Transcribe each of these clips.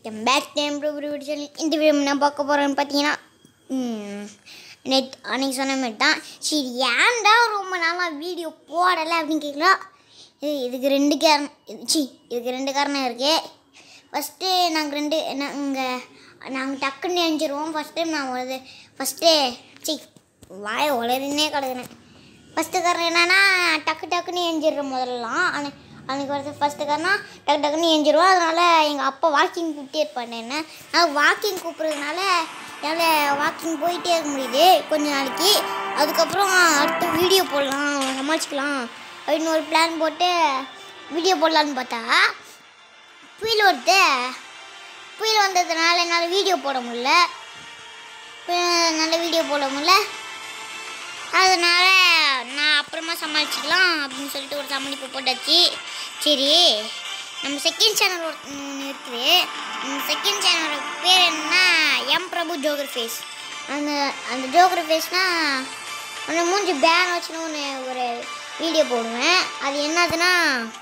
என் back time prove சொல்லி இந்த video என்ன பார்க்க போகிறேன்னு பார்த்தீங்கன்னா நேற்று அன்னைக்கு சொன்ன மாதிரி தான் சரி ஏன்டா ரொம்ப நாளாக வீடியோ போடலை அப்படின்னு கேட்கலாம் இது இதுக்கு ரெண்டு காரணம் இது சி இதுக்கு ரெண்டு காரணம் இருக்குது ஃபஸ்ட்டு நாங்கள் ரெண்டு நாங்கள் நாங்கள் டக்குன்னு எழுஞ்சிருவோம் ஃபஸ்ட் டைம் நான் ஒரு ஃபஸ்ட்டு சி வாய உளறினே கிடக்குறேன் ஃபஸ்ட்டு காரணம் என்னன்னா டக்கு டக்குன்னு எழுஞ்சிடுறோம் முதல்லாம் அன்னை- அன்னைக்கு வருது ஃபஸ்ட்டு காரணம் டக்கு டக்குன்னு எழுஞ்சிருவோம் அதனால் எங்கள் அப்பா வாக்கிங் கூப்பிட்டே இருப்பாங்க என்ன நான் வாக்கிங் கூப்பிட்றதுனால என்னால் வாக்கிங் போயிட்டே இருக்க முடியுது கொஞ்ச நாளைக்கு அதுக்கப்புறம் அடுத்து வீடியோ போடலாம் சமாளிச்சுக்கலாம் அப்படின்னு ஒரு பிளான் போட்டு வீடியோ போடலான்னு பார்த்தா புயல் வருது புயல் வந்ததுனால என்னால் வீடியோ போட முடியல புயல் நல்ல வீடியோ போட முடியல அதனால நான் அப்புறமா சமாளிச்சுக்கலாம் அப்படின்னு சொல்லிட்டு ஒரு சமாளிப்பு போட்டாச்சு சரி நம்ம செகண்ட் சேனல் ஒன்று இருக்குது அந்த செகண்ட் சேனலோட பேர் என்னன்னா எம் பிரபு ஜோகிரஃபேஸ் அந்த அந்த ஜோகிரஃபேஸ்னால் அந்த மூஞ்சி பேன் வச்சுன்னு ஒன்று ஒரு வீடியோ போடுவேன் அது என்னதுன்னா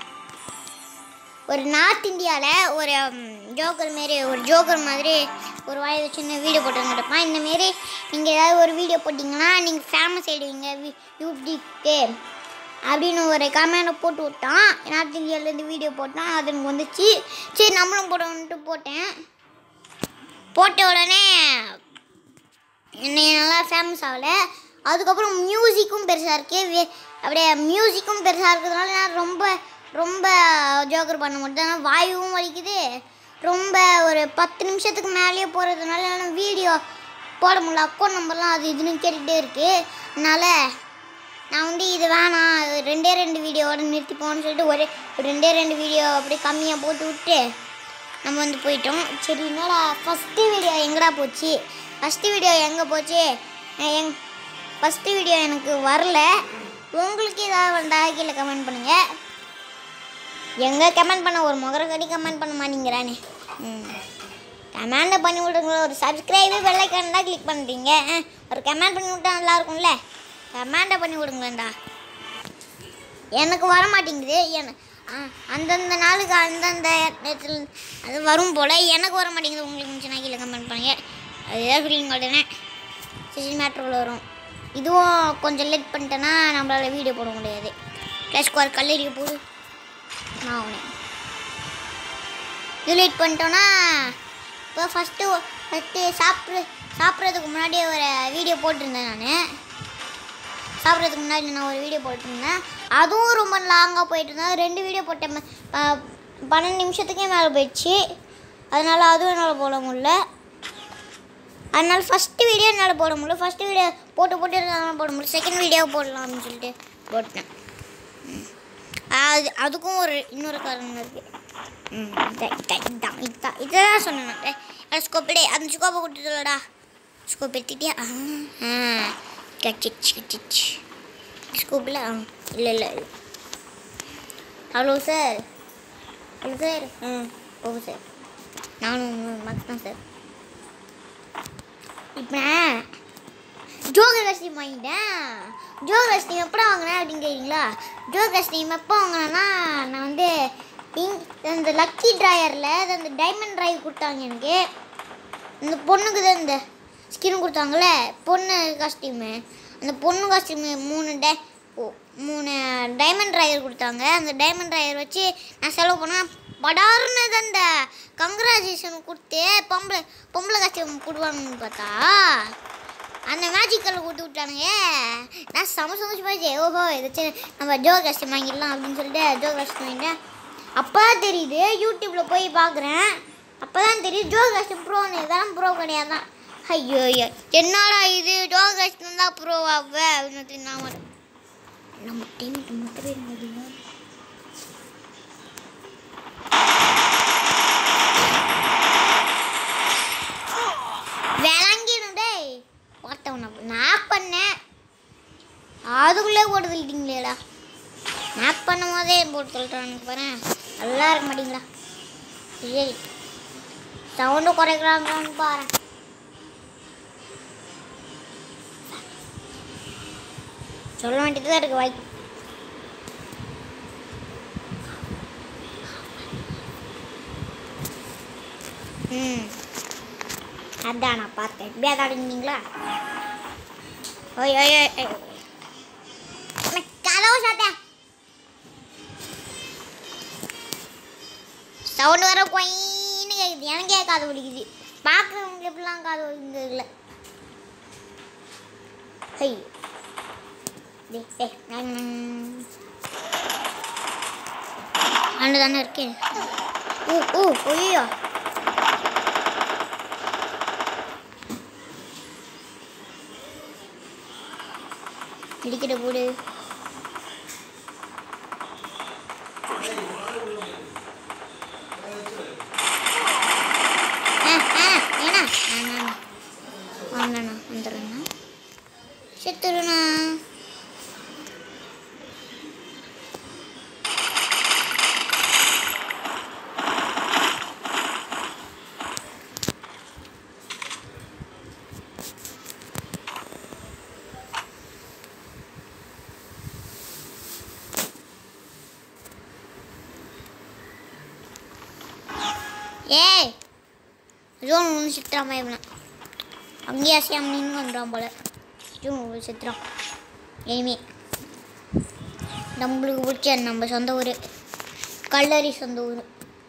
ஒரு நார்த் இந்தியாவில் ஒரு ஜோக்கர் மாரி ஒரு ஜோக்கர் மாதிரி ஒரு வாய் வச்சுன்னு வீடியோ போட்டுருந்துருப்பான் இந்த மாரி நீங்கள் ஏதாவது ஒரு வீடியோ போட்டிங்கன்னா நீங்கள் ஃபேமஸ் ஆகிடுவீங்க யூடியூப்க்கு அப்படின்னு ஒரு கமெண்டை போட்டு விட்டான் நார்த் இந்தியாவிலேருந்து வீடியோ போட்டான் அது எனக்கு வந்துச்சு சரி நம்மளும் போடணுன்ட்டு போட்டேன் போட்ட உடனே என்னை நல்லா ஃபேமஸ் ஆகலை அதுக்கப்புறம் மியூசிக்கும் பெருசாக இருக்குது அப்படியே மியூசிக்கும் பெருசாக இருக்கிறதுனால நான் ரொம்ப ரொம்ப ஜோக்கர் பண்ண முடியும் வாயுவும் வலிக்குது ரொம்ப ஒரு பத்து நிமிஷத்துக்கு மேலேயே போகிறதுனால என்னால் வீடியோ போட முடியல அக்கௌண்ட் நம்பர்லாம் அது இதுன்னு கேட்டுகிட்டே இருக்குது அதனால் நான் வந்து இது வேணாம் இது ரெண்டே ரெண்டு வீடியோவோட நிறுத்திப்போன்னு சொல்லிட்டு ஒரே ஒரு ரெண்டே ரெண்டு வீடியோ அப்படியே கம்மியாக போட்டு விட்டு நம்ம வந்து போயிட்டோம் சரி என்னடா ஃபஸ்ட்டு வீடியோ எங்கடா போச்சு ஃபஸ்ட்டு வீடியோ எங்கே போச்சு நான் எங் ஃபஸ்ட்டு வீடியோ எனக்கு வரல உங்களுக்கு ஏதாவது வந்தால் கீழே கமெண்ட் பண்ணுங்கள் எங்கே கமெண்ட் பண்ண ஒரு முகர கடி கமெண்ட் பண்ண மாட்டேங்கிறானே ம் கமெண்டை பண்ணி விடுங்க ஒரு சப்ஸ்கிரைபு வெள்ளைக்கான தான் கிளிக் பண்ணுறீங்க அஹ், ஒரு கமெண்ட் பண்ணி விட்டா நல்லா இருக்கும்ல கமெண்டை பண்ணி விடுங்களேன்டா எனக்கு வர மாட்டேங்குது என ஆ, அந்தந்த நாளுக்கு அந்தந்த நேரத்தில் அது வரும் போல் எனக்கு வர மாட்டேங்குது உங்களுக்கு முடிச்சுனா கீழே கமெண்ட் பண்ணுங்க அதுதான் ஃபீலிங் உடனே சிசி மேட்ருக்குள்ள வரும் இதுவும் கொஞ்சம் லேட் பண்ணிட்டேன்னா நம்மளால் வீடியோ போட முடியாது ப்ளஸ் ஸ்கோர் கல்லறிய போடு நான் அவனே இது லேட் பண்ணிட்டோன்னா இப்போ ஃபஸ்ட்டு ஃபஸ்ட்டு சாப்பிட்ற சாப்பிட்றதுக்கு முன்னாடியே ஒரு வீடியோ போட்டிருந்தேன் நான் சாப்பிட்றதுக்கு முன்னாடி நான் ஒரு வீடியோ போட்டிருந்தேன் அதுவும் ரொம்ப லாங்காக போயிட்டு இருந்தேன் ரெண்டு வீடியோ போட்டேன் ப- பன்னெண்டு நிமிஷத்துக்கே மேலே போயிடுச்சு அதனால் அதுவும் என்னால் போட முடியல அதனால் ஃபஸ்ட்டு வீடியோ என்னால் போட முடியல ஃபஸ்ட்டு வீடியோ போட்டு போட்டு என்னால் போட முடியல செகண்ட் வீடியோ போடலாம் அப்படின்னு சொல்லிட்டு போட்டேன் ம். அது அதுக்கும் ஒரு இன்னொரு காரணம் இருக்குது ம் இதான் இதான் இதான் இதான் இதான் சொன்னேன் நான் ஸ்கோப்பிடே அந்த ஸ்கோப்பை கொடுத்துடலடா ஸ்கோப் எடுத்துட்டியா ஆ ஆ கச்சிச்சு கச்சிச்சு ஸ்கூப்பில் ஆ இல்லை இல்லை ஹலோ சார் ஹலோ சார் ம் ஓகே சார் நானும் மக்ஸ் தான் சார் இப்போ நான் ஜோகர் கஸ்டீம் வாங்கிட்டேன் ஜோகர் கஸ்டீம் எப்போ வாங்கினேன் அப்படின்னு கேட்குறீங்களா ஜோகர் கஸ்டீம் எப்போ வாங்கினேன்னா நான் வந்து இங் இந்த லக்கி ட்ராயரில் அந்த டைமண்ட் ட்ரைவ் கொடுத்தாங்க எனக்கு இந்த பொண்ணுக்கு தான் இந்த ஸ்கின் கொடுத்தாங்களே பொண்ணு காஸ்டியூமு அந்த பொண்ணு காஸ்டியூமு மூணு டை ஓ- மூணு டைமண்ட் ட்ரையர் கொடுத்தாங்க அந்த டைமண்ட் ட்ரையர் வச்சு நான் செலவு பண்ணேன் படார்னு தான் இந்த கங்க்ராச்சுலேஷன் கொடுத்து பொம்பளை பொம்பளை காஸ்டியூம் கொடுவாங்கன்னு பார்த்தா அந்த மேஜிக் கல்லை கொடுத்து விட்டானுங்க நான் சம சமைச்சு போச்சு ஓஹோ இதை சரி நம்ம ஜோ கஸ்டம் வாங்கிடலாம் அப்படின்னு சொல்லிட்டு ஜோ கஸ்டம் வாங்கிட்டேன் அப்போ தான் தெரியுது யூடியூப்பில் போய் பார்க்குறேன் அப்போ தான் தெரியுது ஜோ கஸ்டம் ப்ரோன்னு இதெல்லாம் ப்ரோ கிடையாது தான் ஐயோ ஐயோ என்னடா இது ஜோ கஸ்டம் தான் ப்ரோ ஆவ அப்படின்னு நான் மட்டும் நம்ம டீமுக்கு மட்டும் பேர் முடியும் விளங்கிடும் டேய் ஒருத்தவனை நான் பண்ணேன் அதுக்குள்ளே போட்டு தள்ளிட்டீங்களேடா நான் பண்ணும் போதே போட்டு தள்ளிட்டானுங்க பாரு நல்லா இருக்க மாட்டீங்களா சரி சவுண்டு குறைக்கிறாங்களான்னு பாரு சொல்ல வேண்டியது தான் இருக்கு வாய்ப்பு ம் அதான் நான் பார்த்தேன் இப்படியா தாடுங்களா ஓய் ஓய் ஓய் ஓய். அம்மா, கதவு சாத்த சவுண்ட் வர கொயின்னு கேட்குது எனக்கே காது வலிக்குது பார்க்குறவங்களுக்கு எப்படிலாம் காது வலிக்குது ஹை டேய் டேய் அண்ணு தானே இருக்கேன் ஊ ஊ ஐயோ இடிக்கிற போடு ஆ, ஆ, ஏண்ணா? ஆண்ணா, வாங்கண்ணா, வந்துடுறேண்ணா. செத்துருண்ணா. ஏய் ஜோன் ஒன்று சித்திராமா இவன் அங்கேயே அசையாம நின்று வந்துடான் போல ஜோன் ஒன்று சித்திரம் இனிமே நம்மளுக்கு பிடிச்ச நம்ம சொந்த ஊர் கல்லறி சொந்த ஊர்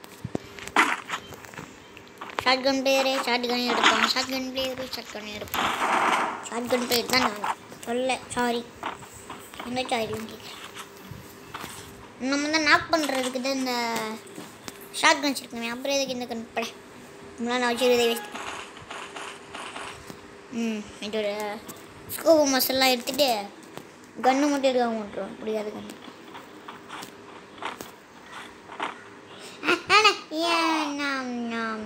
short gun player short gun எடுப்பான் short gun player short gun எடுப்பான் ஷார்ட் கன் பிளேயர் தான் நான் சொல்ல சாரி என்ன சாரின்னு கேட்குறேன் நம்ம தான் நாக் பண்ணுறதுக்கு தான் இந்த ஷார்ட் கன் வச்சுருக்கேன் அப்புறம் எதுக்கு இந்த கன் பட நம்மளாம் நான் வச்சுருக்கதே வேஸ்ட் ம் இதோட ஸ்கோப் மசாலாம் எடுத்துகிட்டு கன்று மட்டும் எடுக்காம விட்டுருவோம் முடியாது கன்று ஏன் நாம் நாம்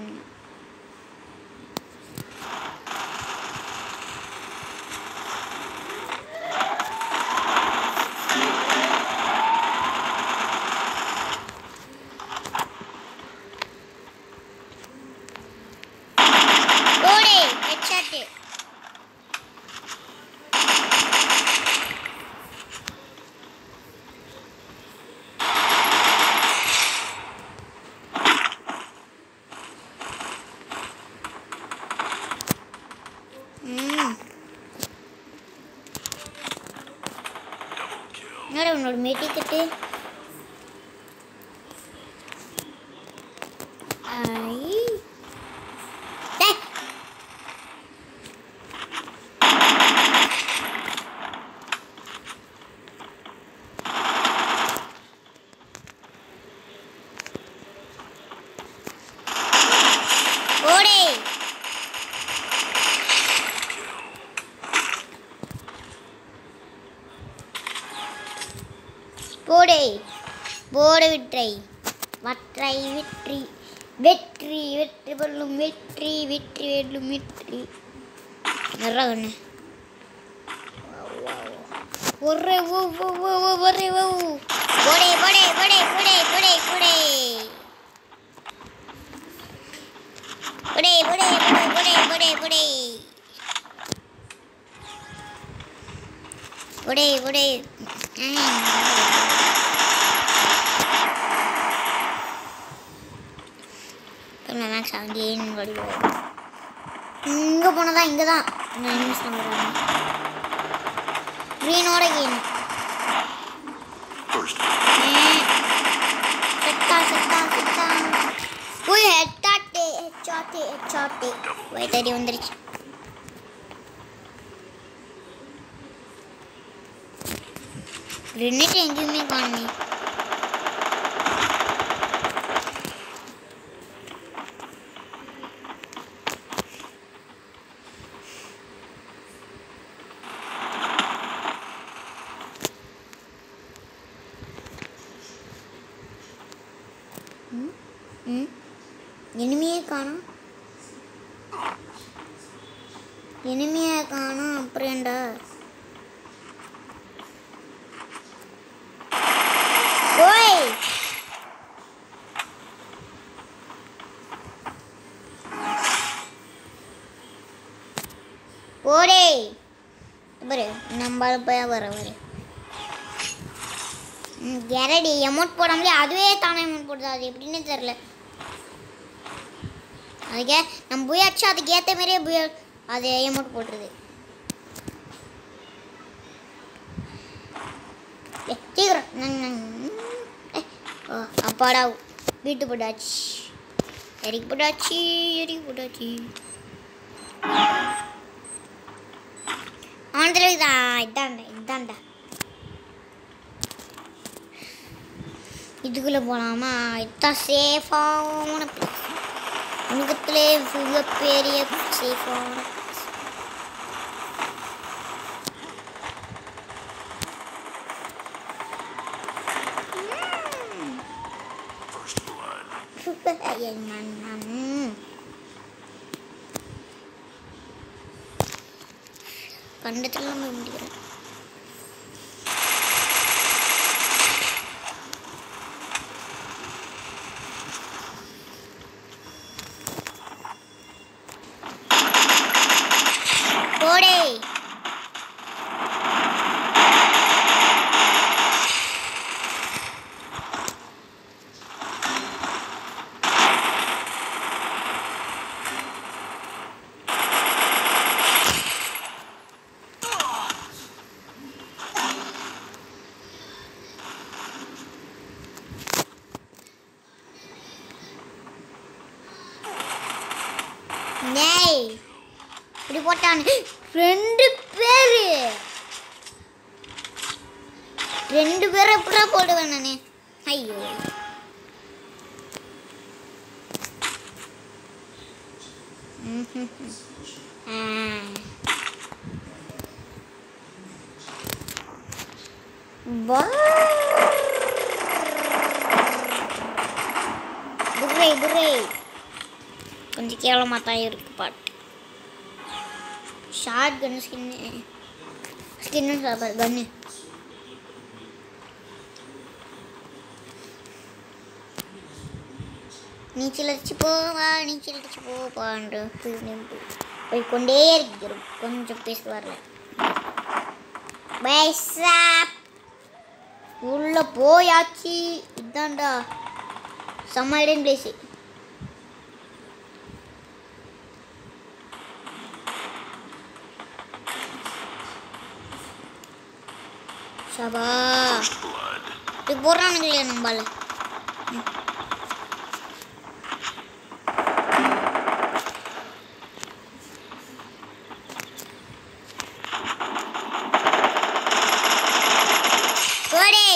ஓடே ஹெட்ஷாட் ம் என்னடா உன்னோட மெட்டிக்கிட்டு ஐ டேய் ஓடே போடே போட விற்றை வற்றை வெற்றி வெற்றி வெற்றி வெல்லும் வெற்றி வெற்றி வெல்லும் வெற்றி நல்லா ஒன்று ஒரே ஓ ஓ ஓ ஓ ஒரே ஓ போடே போடே போடே போடே போடே போடே போடே போடே போடே போடே போடே போடே போடே மேக்ஸ் அங்கேன்னு வடிவோம் இங்கே போனதா இங்கே தான் இந்த நிமிஷம் நம்பர் க்ரீனோட கேம் First, செத்தா செத்தா செத்தா உய் ஹெட்டாட்டே ஹெச்சாட்டே ஹெச்சாட்டே போய் தேடி வந்துருச்சு கிரினேட் எங்கேயுமே காணுமே ம் இனிமையே காணோம் இனிமையே காணோம் அப்புறம் ஏன்டா ஓய் ஓடே பாரு நம்ம போய் வர வர ம் கரடி அமௌண்ட் போடாமலே அதுவே தானே அமௌண்ட் போடுது அது எப்படின்னு தெரில அதுக்கே நம்ம புய அடிச்சா அதுக்கு ஏற்ற மாதிரியே புய அது எமௌண்ட் போட்டுருது ஏய், சீக்கிரம் நங், நங். ஏய், ஓ, அப்பாடா வீட்டு போட்டாச்சு எரிக்கு போட்டாச்சு எரிக்கு போட்டாச்சு ஆந்திர இதான் இதாண்டா இதாண்டா இதுக்குள்ளே போகலாமா இதுதான் சேஃபான பிளேஸ் உலகத்திலே மிகப்பெரிய சேஃபான கண்டத்தில் நம்ம முடிக்கிறேன் போடே டேய் இப்படி போட்டான் ரெண்டு பேரு ரெண்டு பேரை எப்படா போடுவேன் நானு ஐயோ ம்ஹும். ஆ. வா. துரை துரை கொஞ்சம் கேவலமாக தான் இருக்கு பாட்டு ஷார்ட் கன்னு ஸ்கின்னு ஸ்கின்னு சாப்பாடு கன்னு நீச்சல் அடிச்சு போவா நீச்சல் அடிச்சு போவான்ற போய் கொண்டே இருக்கிறோம் கொஞ்சம் பேச வரல பைசாப் உள்ள போயாச்சு இதான்டா செம்ம ஐடன் பிளேஸு சபா இது போடுறானுங்களே நம்மளால போடே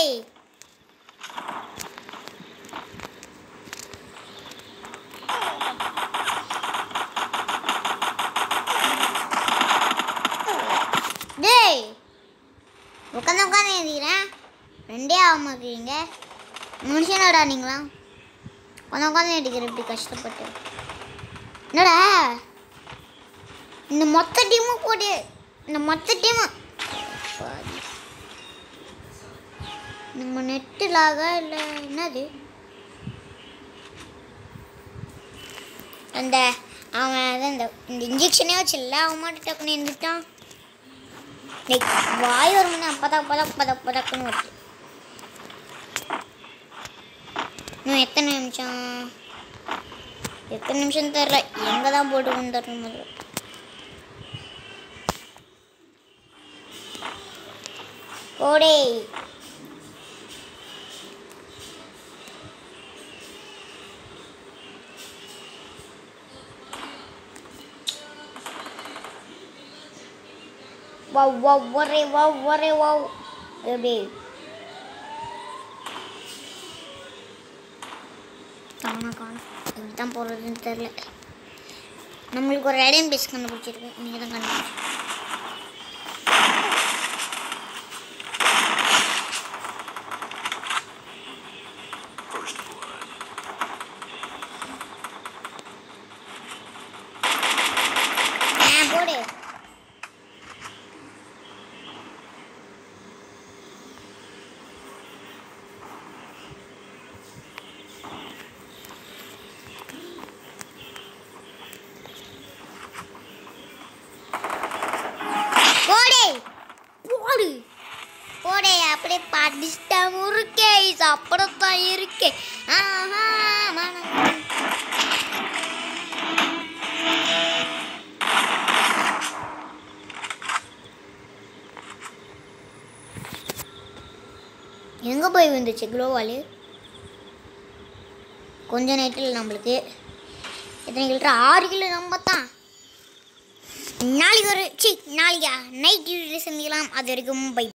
டேய் உட்காந்து உட்காந்து எழுதிக்கிறேன் ரெண்டே ஆக மாட்டீங்க மனுஷனடா நீங்களா உட்காந்து உட்காந்து எடுக்கிறேன் இப்படி கஷ்டப்பட்டு என்னடா இந்த மொத்த டீமும் போடு இந்த மொத்த டீமும் நம்ம நெட்டு லாகா இல்லை என்னது அந்த அவன் அதான் இந்த இந்த இன்ஜெக்ஷனே வச்சில்ல அவன் மட்டும் டக்குன்னு இருந்துட்டான் லைக் வாய் ஒரு மணி அப்பதான் பதக் பதக் பதக்குன்னு வருது இன்னும் எத்தனை நிமிஷம் எத்தனை நிமிஷம் தெரில எங்கே தான் போட்டு வந்துடணும் முதல்ல கோடே Wow, wow, worry, wow, worry, wow. எப்படி காணா காணும் எப்படி தான் போகிறதுன்னு தெரில நம்மளுக்கு ஒரு ஐடியம் பேஸ் கண்டுபிடிச்சிருக்கு நீங்கள் தான் கண்டுபிடிச்சி ஆ போடு போடு போடு போடே அப்படியே படிச்சிட்டா முறுக்கே இது அப்படித்தான் இருக்கே ஆஹா மனம் எங்கே போய் விழுந்துச்சு க்ளோவால் கொஞ்ச நேரத்தில் நம்மளுக்கு எத்தனை கிலோ ஆறு கிலோ நம்ம தான் நாளைக்கு ஒரு சி நாளைக்கா நைட் டியூட்டி சந்திக்கலாம் அது வரைக்கும் பை